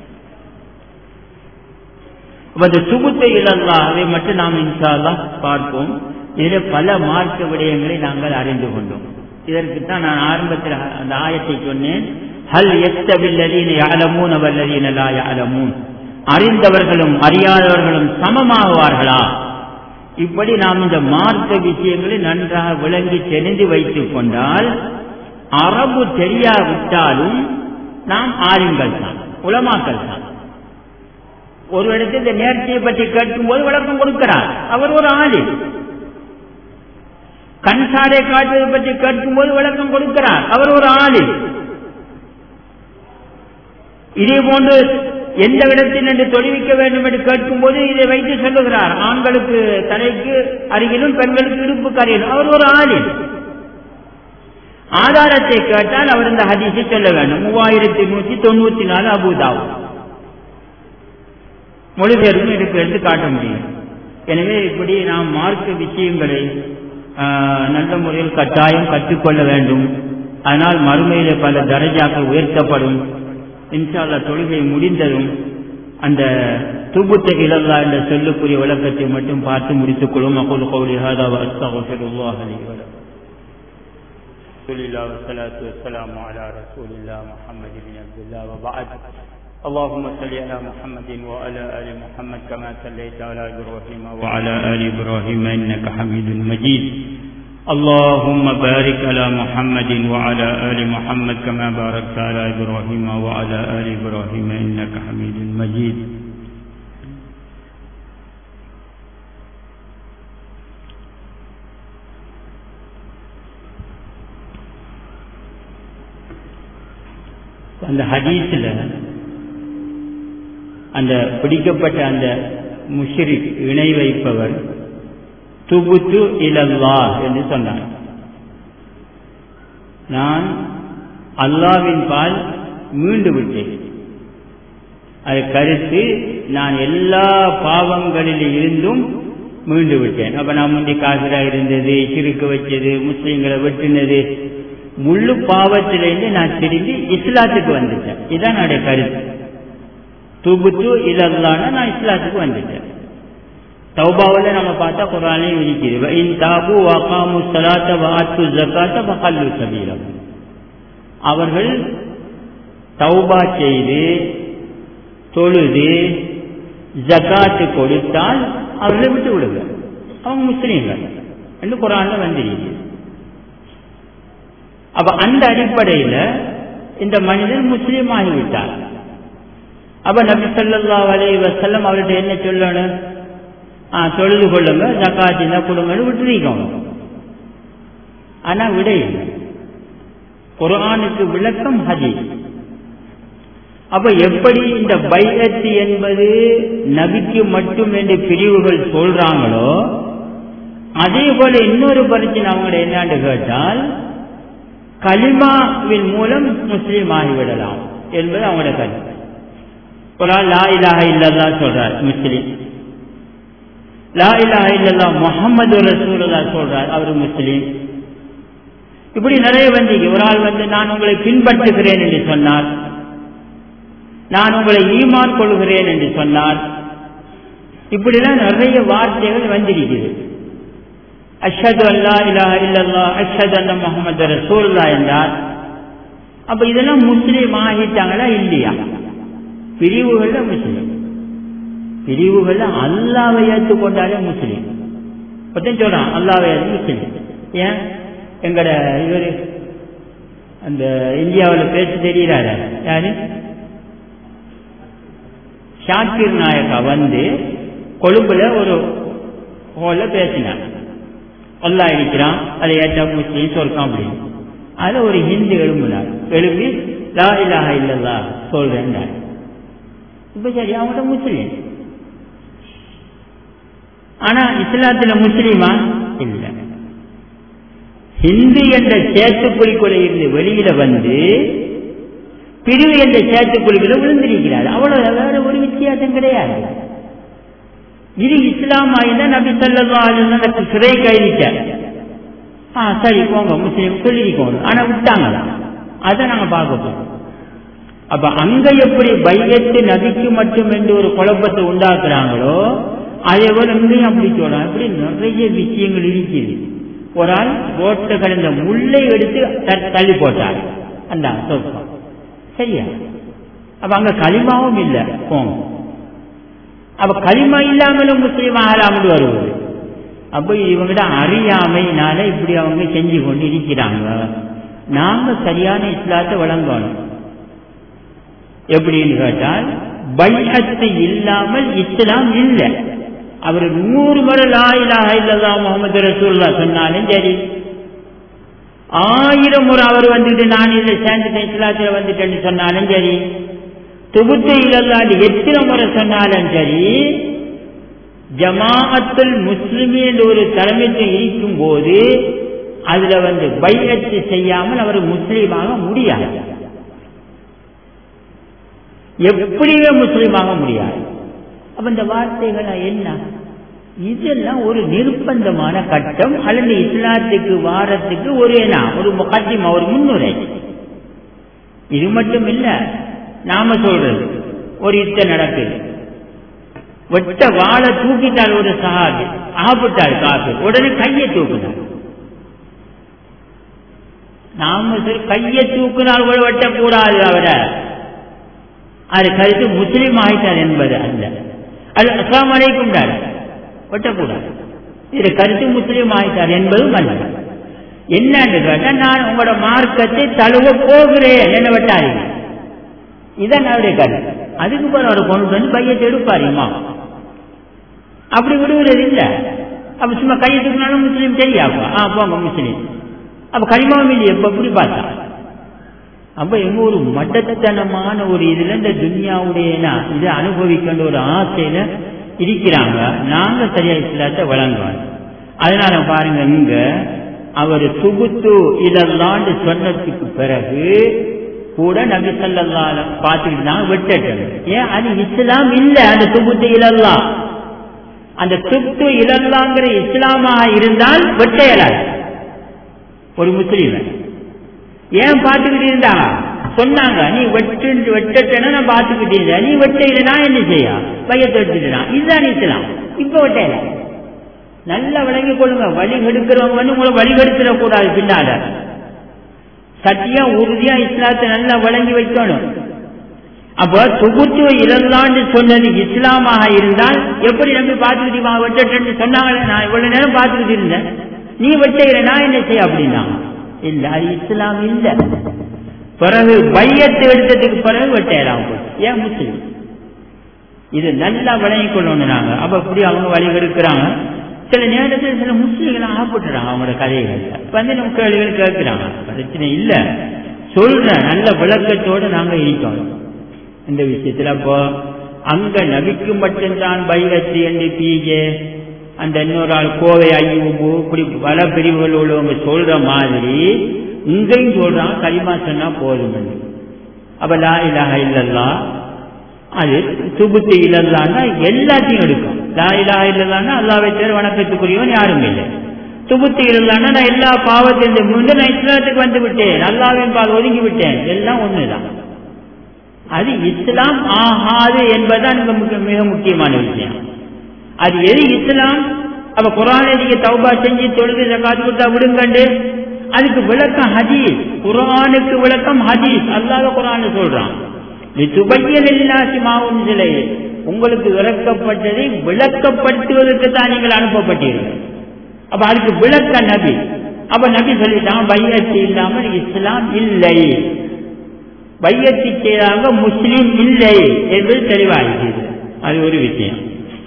அது சுகுத்தை இழந்தா அதை மட்டும் நாம் இன்ஷால்லா பார்ப்போம் இதில் பல மார்க்க விடயங்களை நாங்கள் அறிந்து கொண்டோம் இதற்கு தான் நான் ஆரம்பத்தில் அந்த ஆயத்தை சொன்னேன் ஹல் எத்தவில்லதீன யாழமூன் அவல்லதீன லா யாழமூன் அறிந்தவர்களும் அறியாதவர்களும் சமமாகுவார்களா இப்படி நாம் இந்த மார்க்க விஷயங்களை நன்றாக விளங்கி தெரிந்து வைத்துக் கொண்டால் அரபு தெரியாவிட்டாலும் நாம் ஆளுங்கள் தான் உலமாக்கள் தான் ஒரு இடத்தில் இந்த நேர்ச்சியை பற்றி கேட்கும் போது விளக்கம் கொடுக்கிறார் அவர் ஒரு ஆளு கண் சாடை காட்டுவதை பற்றி கேட்கும் போது விளக்கம் கொடுக்கிறார் அவர் ஒரு ஆளு இதே போன்று எந்த இடத்தில் என்று தொழிவிக்க வேண்டும் என்று கேட்கும் போது இதை வைத்து சொல்லுகிறார் ஆண்களுக்கு தலைக்கு அருகிலும் பெண்களுக்கு இடுப்புக்கு அருகிலும் அவர் ஒரு ஆளில் ஆதாரத்தை கேட்டால் அவர் இந்த ஹதீஸை சொல்ல வேண்டும் மூவாயிரத்தி நூற்றி தொண்ணூத்தி நாலு அபுதாவு மொழிபெயர்ப்பும் இதுக்கு எடுத்து காட்ட முடியும் எனவே இப்படி நாம் மார்க்க விஷயங்களை நல்ல முறையில் கட்டாயம் கற்றுக்கொள்ள வேண்டும் அதனால் மறுமையில பல தரஜாக்கள் உயர்த்தப்படும் இன்ஷால்லா தொழுகை முடிந்ததும் அந்த துபுத்த இலல்லா என்ற சொல்லுக்குரிய விளக்கத்தை மட்டும் பார்த்து முடித்துக் கொள்ளும் அகுல் கௌலி ஹாதா அஸ்தகுல்லாஹ் அலி رسول الله والصلاة والسلام على رسول الله محمد بن عبد الله وبعد اللهم صل على محمد وعلى آل محمد كما صليت على إبراهيم وعلى آل إبراهيم إنك حميد مجيد اللهم بارك على محمد وعلى آل محمد كما باركت على إبراهيم وعلى آل إبراهيم إنك حميد مجيد அந்த ஹதீஸில் அந்த பிடிக்கப்பட்ட அந்த முஷ்ரிக் இணை வைப்பவர் துபுத்து இலல்லா என்று சொன்னார் நான் அல்லாவின் பால் மீண்டு விட்டேன் அது கருத்து நான் எல்லா பாவங்களில் இருந்தும் மீண்டு விட்டேன் அப்ப நான் முந்தி காசிரா இருந்தது சிறுக்கு வச்சது முஸ்லீம்களை வெட்டினது முழு பாவத்திலிருந்து நான் திரும்பி இஸ்லாத்துக்கு வந்துட்டேன் இதுதான் என்னுடைய கருத்து துபுத்து இல்லல்லான்னு நான் இஸ்லாத்துக்கு வந்துட்டேன் தௌபாவில் நம்ம பார்த்தா குரானே இருக்குது இன் தாபு வாக்காமு சலாத்த வாத்து ஜக்காத்த பகல்லு சபீரம் அவர்கள் தௌபா செய்து தொழுது ஜக்காத்து கொடுத்தால் அவர்களை விட்டு விடுங்க அவங்க முஸ்லீம்கள் என்று குரான்ல வந்திருக்கு அப்ப அந்த அடிப்படையில் இந்த மனிதன் முஸ்லீம் ஆகிவிட்டார் அப்ப நபி சொல்லா அலை வசல்லம் அவர்கிட்ட என்ன சொல்லணும் ஆ தொழுது கொள்ளுங்க ஜக்காத்தின கொடுங்கன்னு விட்டுருக்கோம் ஆனா விட இல்லை குரானுக்கு விளக்கம் ஹதீஸ் அப்ப எப்படி இந்த பைரத்தி என்பது நபிக்கு மட்டும் என்று பிரிவுகள் சொல்றாங்களோ அதே போல இன்னொரு பிரச்சனை அவங்களோட என்னான்னு கேட்டால் கலிமாவின் மூலம் முஸ்லீம் ஆகிவிடலாம் என்பது அவங்களோட கருத்து ஒரு ஆள் லா இலாஹ இல்லல்லா சொல்றார் முஸ்லீம் லா இலாஹ இல்லல்லா முகமது ரசூலுல்லா சொல்றார் அவர் முஸ்லீம் இப்படி நிறைய வந்தீங்க ஒரு ஆள் வந்து நான் உங்களை பின்பற்றுகிறேன் என்று சொன்னார் நான் உங்களை ஈமான் கொள்கிறேன் என்று சொன்னார் இப்படிலாம் நிறைய வார்த்தைகள் வந்திருக்குது அஷது அல்லா இலாஹ இல்லல்லா அஷது அண்ணா முகமது ரசூல்லா என்றார் அப்ப இதெல்லாம் முஸ்லீம் ஆகிட்டாங்களா இல்லையா பிரிவுகள்ல முஸ்லீம் பிரிவுகள்ல அல்லாவை ஏற்றுக்கொண்டாலே முஸ்லீம் ஒருத்தன் சொல்றான் அல்லாவை முஸ்லீம் ஏன் எங்கட இவர் அந்த இந்தியாவில் பேச தெரிகிறாரு யாரு ஷாக்கிர் நாயக்கா வந்து கொழும்புல ஒரு ஹோல்ல பேசினார் அல்லா இருக்கிறான் அதை ஏற்ற முஸ்லீம் சொர்க்கம் அப்படின்னு அதுல ஒரு ஹிந்து எழும்பினார் எழுப்பி லா இலாஹ இல்லல்லா சொல்றேன் இப்ப சரி அவங்கள முஸ்லீம் ஆனா இஸ்லாத்துல முஸ்லீமா இல்ல ஹிந்து என்ற சேத்துக்குழிக்குள்ள இருந்து வெளியில வந்து பிரிவு என்ற சேத்துக்குழிக்குள்ள விழுந்திருக்கிறார் அவ்வளவு வேற ஒரு வித்தியாசம் கிடையாது இது இஸ்லாம் ஆயிருந்தா நபி சொல்லா அந்த சிறை கைதிட்டார் ஆ சரி போங்க முஸ்லீம் சொல்லிருக்கோம் ஆனா விட்டாங்களா அதை நாங்க பார்க்க போறோம் அப்ப அங்க எப்படி பையத்து நபிக்கு மட்டும் என்று ஒரு குழப்பத்தை உண்டாக்குறாங்களோ அதே போல இங்கேயும் அப்படி சொல்றாங்க அப்படி நிறைய விஷயங்கள் இருக்குது ஒரு ஆள் போட்ட கலந்த முள்ளை எடுத்து தள்ளி போட்டார் அந்த சொல்றோம் சரியா அப்ப அங்க களிமாவும் இல்லை போங்க அப்ப களிமா இல்லாமலும் முஸ்லீம் ஆகலாம்னு வருவது அப்ப இவங்கட அறியாமைனால இப்படி அவங்க செஞ்சு கொண்டு இருக்கிறாங்க நாங்க சரியான இஸ்லாத்தை வழங்கணும் எப்படின்னு கேட்டால் பையத்து இல்லாமல் இஸ்லாம் இல்லை அவர் நூறு முறை லாயிலாக இல்லதா முகமது ரசூல்லா சொன்னாலும் சரி ஆயிரம் முறை அவர் வந்துட்டு நான் இதில் சேர்ந்துட்டேன் இஸ்லாத்தில் வந்துட்டேன்னு சொன்னாலும் சரி துபுத்து இல்லல்லாது எத்தனை முறை சொன்னாலும் சரி ஜமாஅத்துல் முஸ்லிமின் ஒரு தலைமைத்துவம் இருக்கும் போது அதுல வந்து பையத்து செய்யாமல் அவர் முஸ்லீமாக முடியாது எப்படியுமே முஸ்லீமாக முடியாது அப்ப இந்த வார்த்தைகள் என்ன இதெல்லாம் ஒரு நிர்பந்தமான கட்டம் அல்லது இஸ்லாத்துக்கு வாரத்துக்கு ஒரு என்ன ஒரு முகத்திமா ஒரு முன்னுரை இது மட்டும் இல்ல நாம சொல்றது ஒரு யுத்த நடக்குது வெட்ட வாழை தூக்கிட்டால் ஒரு சஹாபி ஆப்பிட்டாள் காசு உடனே கையை தூக்குனார் நாம சரி கையை தூக்கினால் கூட வெட்டக்கூடாது அவரை அது கருத்து முஸ்லீம் ஆயிட்டார் என்பது அல்ல அது அஸ்லாம் அலைக்குண்டார் வெட்டக்கூடாது இது கருத்து முஸ்லீம் ஆயிட்டார் என்பதும் அல்ல என்னன்னு கேட்டா நான் உங்களோட மார்க்கத்தை தழுவ போகிறேன் என்ன வெட்டாதீங்க இதான் அவருடைய கருத்து அதுக்கு பிறகு அவர் கொண்டு வந்து பையத்தை எடுப்பாருமா அப்படி விடுவது இல்ல அப்ப சும்மா கையை தூக்கினாலும் முஸ்லீம் தெரியாப்பா ஆ போங்க முஸ்லீம் அப்ப கரிமாவும் இல்லையே இப்ப எப்படி பார்த்தா அப்ப எங்க ஒரு மட்டத்தனமான ஒரு இதுல இந்த துன்யாவுடைய இதை அனுபவிக்கின்ற ஒரு ஆசையில இருக்கிறாங்க நாங்க சரியா இஸ்லாத்தை வழங்குவோம் அதனால பாருங்க இங்க அவர் சுகுத்து இதெல்லாம் சொன்னதுக்கு பிறகு கூட நபி சல்லால பார்த்துக்கிட்டு தான் விட்டுட்டு ஏன் அது இஸ்லாம் இல்ல அந்த துபுத்து இலல்லாம் அந்த துப்து இலல்லாங்கிற இஸ்லாமாக இருந்தால் வெட்டையலாது ஒரு முஸ்லீம் ஏன் பார்த்துக்கிட்டு இருந்தாங்க சொன்னாங்க நீ வெட்டு வெட்டட்டனா நான் பார்த்துக்கிட்டு இருந்தேன் நீ வெட்டையில நான் என்ன செய்ய பையத்தை எடுத்துட்டான் இதுதான் இஸ்லாம் இப்ப வெட்டையில நல்லா விளங்கி கொள்ளுங்க வழி கெடுக்கிறவங்க வந்து உங்களை வழி கெடுத்துட கூடாது பின்னால சத்தியா உறுதியா இஸ்லாத்தை நல்லா வழங்கி வைக்கணும் அப்ப சுகுத்துவ இழந்தான்னு சொன்னது இஸ்லாமாக இருந்தால் எப்படி நம்பி பார்த்துக்கிட்டு வெட்டட்டு சொன்னாங்களே நான் இவ்வளவு நேரம் பார்த்துக்கிட்டு இருந்தேன் நீ வெட்டுகிற நான் என்ன செய்ய அப்படின்னா இல்ல அது இஸ்லாம் இல்ல பிறகு பையத்தை எடுத்ததுக்கு பிறகு வெட்டையலாம் ஏன் முஸ்லீம் இது நல்லா விளங்கி கொள்ளணும் நாங்க அப்ப இப்படி அவங்க வழி எடுக்கிறாங்க சில நேரத்தில் சில முஸ்லீம்களை ஆப்பிட்டுறாங்க அவங்களோட கதைகள்ல வந்து நம்ம கேள்விகள் கேட்கிறாங்க பிரச்சனை இல்ல சொல்றேன் நல்ல விளக்கத்தோடு நாங்க இருக்கணும் இந்த விஷயத்துல அப்போ அங்க நபிக்கு மட்டும்தான் பைரத்தி என்று பீஜே அந்த இன்னொரு ஆள் கோவை ஐயூபு இப்படி பல பிரிவுகள் உள்ளவங்க சொல்ற மாதிரி இங்கேயும் சொல்றாங்க களிமா சொன்னா போதும் அப்ப லா இலாக இல்லல்லா அது சுபுத்து இல்லல்லான்னா எல்லாத்தையும் எடுக்கும் லா இலா இல்லல்லான்னா அல்லாவை தவிர வணக்கத்துக்குரியவன் யாரும் இல்லை சுபுத்து இல்லல்லான்னா நான் எல்லா பாவத்திலிருந்து முன்பு நான் இஸ்லாத்துக்கு வந்து விட்டேன் அல்லாவின் பால் ஒதுங்கி விட்டேன் எல்லாம் ஒண்ணுதான் அது இஸ்லாம் ஆகாது என்பதுதான் மிக முக்கிய- மிக முக்கியமான விஷயம் அது எது இஸ்லாம் அப்ப குரானை நீங்க தௌபா செஞ்சு தொழுது ஜக்காத்து கொடுத்தா விடுங்கண்டு அதுக்கு விளக்கம் ஹதீஸ் குரானுக்கு விளக்கம் ஹதீஸ் அல்லாத குரான் சொல்றான் துபையல் இல்லாசி மாவும் சிலை உங்களுக்கு இறக்கப்பட்டதை விளக்கப்படுத்துவதற்கு தான் நீங்கள் அனுப்பப்பட்டீர்கள் அப்ப அதுக்கு விளக்க நபி அப்ப நபி சொல்லிட்டான் பையத்து இல்லாமல் இஸ்லாம் இல்லை பையத்து செய்தாக முஸ்லீம் இல்லை என்பது தெளிவாகிறது அது ஒரு விஷயம்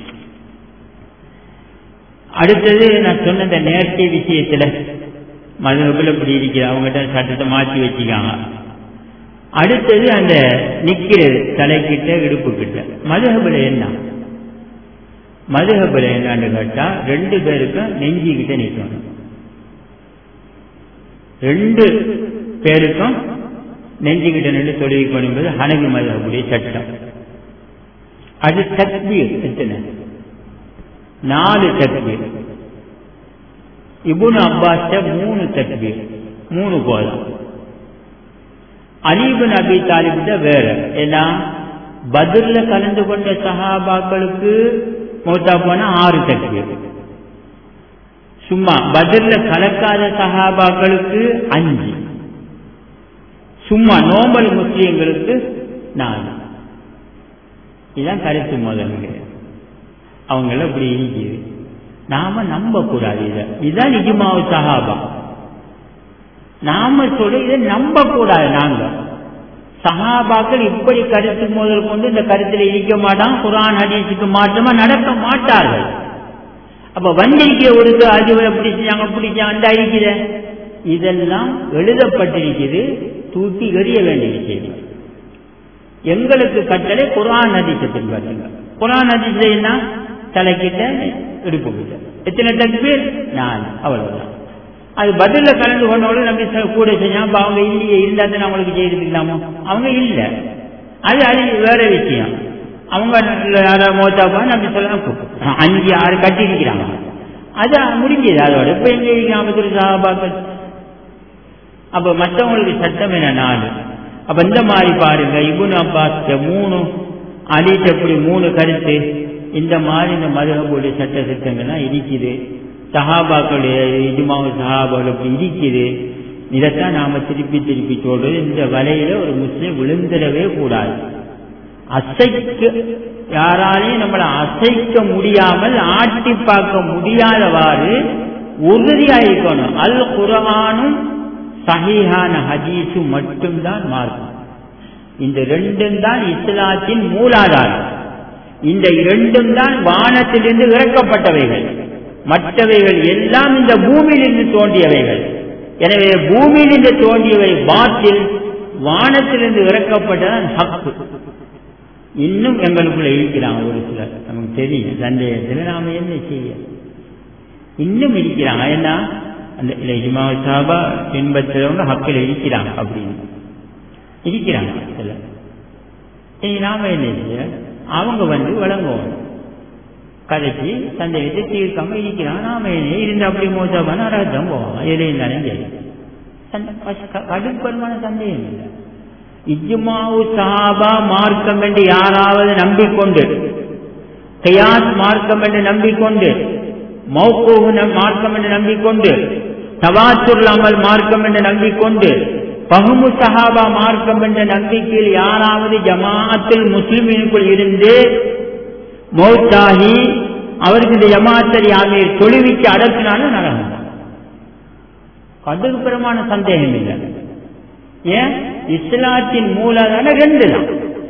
அடுத்தது நான் சொன்ன இந்த நேர்த்தி விஷயத்துல மதுரப்புல இப்படி இருக்கிற அவங்ககிட்ட சட்டத்தை மாற்றி வச்சுக்காங்க அடுத்தது அந்த நிக்கிறது தலைக்கிட்ட இடுப்பு கிட்ட மதுகபுல என்ன மதுகபுல என்னன்னு கேட்டா ரெண்டு பேருக்கும் நெஞ்சி கிட்ட நிக்கணும் ரெண்டு பேருக்கும் நெஞ்சுகிட்ட நின்று தொழுவிக்கணும் என்பது ஹனவி மதுகபுடைய சட்டம் அது தக்பீர் எத்தனை நாலு தக்பீர் இபுன் அப்பாஸ்ட மூணு தக்பீர் மூணு போதும் அலீபன் அபி தாலிபிட்ட வேற ஏன்னா பதில்ல கலந்து கொண்ட சஹாபாக்களுக்கு மூத்தா போனா ஆறு தக்பீர் சும்மா பதில்ல கலக்காத சஹாபாக்களுக்கு அஞ்சு சும்மா நோம்பல் முஸ்லீம்களுக்கு நாலு இதுதான் கருத்து முதல்ல அவங்கள இப்படி இருக்குது நாம நம்ப கூடாது இதை இதுதான் நிஜமாவு சஹாபா நாம சொல்ல இதை நம்ப கூடாது நாங்க சஹாபாக்கள் இப்படி கருத்து முதல் கொண்டு இந்த கருத்துல இருக்க மாட்டான் குரான் ஹதீஸுக்கு மாற்றமா நடக்க மாட்டார்கள் அப்ப வந்திருக்கிற ஒரு அது அப்படி செஞ்சாங்க பிடிச்சாங்க அந்த இருக்கிற இதெல்லாம் எழுதப்பட்டிருக்குது தூக்கி எறிய வேண்டிய விஷயம் எங்களுக்கு கட்டளை குரான் ஹதீஸை பின்பற்றுங்க குரான் ஹதீஸ்ல என்ன தலைக்கிட்ட இடுப்பு கிட்ட எத்தனை தக்பீர் நாலு அவ்வளவுதான் அது பதில கலந்து கொண்டோடு நம்பி ச- கூட செஞ்சா அப்ப அவங்க இல்லையே இருந்தா தான் அவங்களுக்கு செய்திருக்கலாமோ அவங்க இல்ல அது அது வேற விஷயம் அவங்க யாராவது மோத்தாப்பா நம்பி சொல்ல அஞ்சு ஆறு கட்டி இருக்கிறாங்க அது முடிஞ்சது அதோட இப்ப எங்க இருக்கிறாங்க திரு சாபாக்கள் அப்ப மற்றவங்களுக்கு சட்டம் என்ன நாலு அப்ப இந்த மாதிரி பாருங்க இபுன் அப்பாஸ் மூணு அலிட்ட இப்படி மூணு கருத்து இந்த மாதிரி இந்த மதுரபுடைய சட்ட திட்டங்கள்லாம் இருக்குது சஹாபாக்களுடைய இஜுமாவு சஹாபாக்கள் இப்படி இருக்குது இதைத்தான் நாம திருப்பி திருப்பி சொல்றது இந்த வலையில ஒரு முஸ்லீம் விழுந்துடவே கூடாது அசைக்க யாராலையும் நம்மளை அசைக்க முடியாமல் ஆட்டி பார்க்க முடியாதவாறு உறுதியா இருக்கணும் அல் குரானும் சஹீஹான ஹதீஸும் மட்டும்தான் மார்க்கம் இந்த ரெண்டும் தான் இஸ்லாத்தின் மூலாதாரம் இந்த இரண்டும் தான் வானத்திலிருந்து இறக்கப்பட்டவைகள் மற்றவைகள் எல்லாம் இந்த பூமியிலிருந்து தோன்றியவைகள் எனவே பூமியிலிருந்து தோன்றியவை பாத்தில் வானத்திலிருந்து இறக்கப்பட்டதான் ஹக்கு இன்னும் எங்களுக்குள்ள இருக்கிறாங்க ஒரு சிலர் நமக்கு தெரியும் சந்தேகத்தில் நாம என்ன செய்ய இன்னும் இருக்கிறாங்க ஏன்னா அந்த இல்ல இஜ்மா சாபா பின்பற்றுறவங்க ஹக்கில் இருக்கிறாங்க அப்படின்னு இருக்கிறாங்க சிலர் இனி நாம என்ன செய்ய அவங்க வந்து வழங்குவோம் கதைச்சு சந்தேகத்தை தீர்க்காம இருக்கிறான் நாம என்ன இருந்து அப்படி மோசமான அர்த்தம் போவாங்க எதையும் தானே சரி கடுப்பருமான சந்தேகம் இல்லை இஜ்மாவு சாபா மார்க்கம் என்று யாராவது நம்பிக்கொண்டு கயாஸ் மார்க்கம் என்று நம்பிக்கொண்டு மௌக்கூஹு மார்க்கம் என்று நம்பிக்கொண்டு தவாத்துல்லாமல் மார்க்கம் என்று நம்பிக்கொண்டு பகுமு சஹாபா மார்க்கம் என்ற நம்பிக்கையில் யாராவது ஜமாஅத்தில் முஸ்லிமினுக்குள் இருந்து மௌத்தாகி அவருக்கு இந்த ஜமாத்தல் யாமே தொழுவிக்கு அடக்கினாலும் நடக்கும் கடுப்புறமான சந்தேகம் இல்லை ஏன் இஸ்லாத்தின் மூலாதார ரெண்டு தான்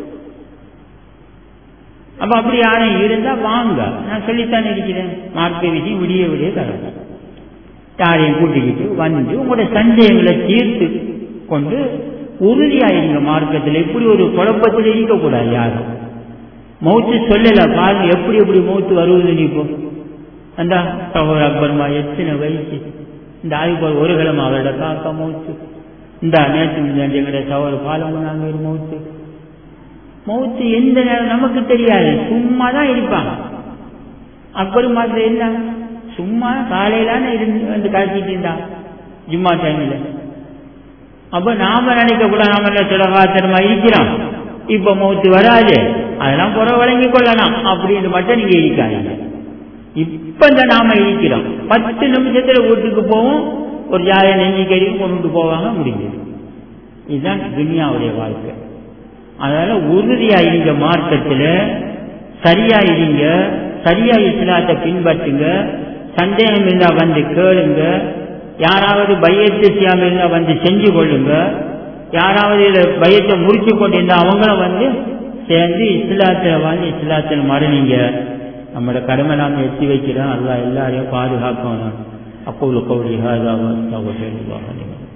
அப்ப அப்படி யாரும் இருந்தா வாங்க நான் சொல்லித்தானே இருக்கிறேன் மார்க்க விஷயம் விடிய விடிய தரணும் யாரையும் கூட்டிக்கிட்டு வந்து உங்களுடைய சந்தேகங்களை தீர்த்து கொண்டு உறுதியாயிருங்க மார்க்கத்தில் இப்படி ஒரு குழப்பத்தில் இருக்கக்கூடாது யாரும் மௌத்து சொல்லல பாருங்க எப்படி எப்படி மௌத்து வருவது நீ இப்போ அந்த சகோதர அக்பர்மா எத்தனை வயசு இந்த ஆய்வு ஒரு கிழமை அவரோட காக்கா மௌத்து இந்த நேற்று எங்களுடைய சகோதர பாலம் நாங்கள் மௌத்து மௌத்து எந்த நேரம் நமக்கு தெரியாது சும்மா தான் இருப்பாங்க அக்பர் மாத்திரம் என்ன சும்மா காலையிலான இருந்து வந்து கழிச்சிட்டு இருந்தான் ஜும்மா டைம்ல அப்ப நாம நினைக்க கூட நாம சுலகாத்தனமா இருக்கிறோம் இப்ப மௌத்து வராது அதெல்லாம் புற வழங்கி கொள்ளலாம் அப்படின்னு மட்டும் நீங்க இருக்காதீங்க இப்ப இந்த நாம இருக்கிறோம் பத்து நிமிஷத்துல வீட்டுக்கு போவோம் ஒரு ஜாலிய நெஞ்சு கறி கொண்டு போவாங்க முடிஞ்சது இதுதான் துனியாவுடைய வாழ்க்கை அதனால உறுதியா இருங்க மார்க்கத்துல சரியா இருங்க சரியா இஸ்லாத்தை பின்பற்றுங்க சந்தேகம் இருந்தா வந்து கேளுங்க யாராவது பயத்து செய்யாம இருந்தா வந்து செஞ்சு கொள்ளுங்க யாராவது இதை பயத்தை முறிச்சு கொண்டிருந்தா அவங்களும் வந்து சேர்ந்து இஸ்லாத்துல வந்து இஸ்லாத்தில் மறுநீங்க நம்மளோட கடமை நாம் எத்தி வைக்கிறோம் அல்லா எல்லாரையும் பாதுகாக்கணும் அப்போது கௌரி ஹாதா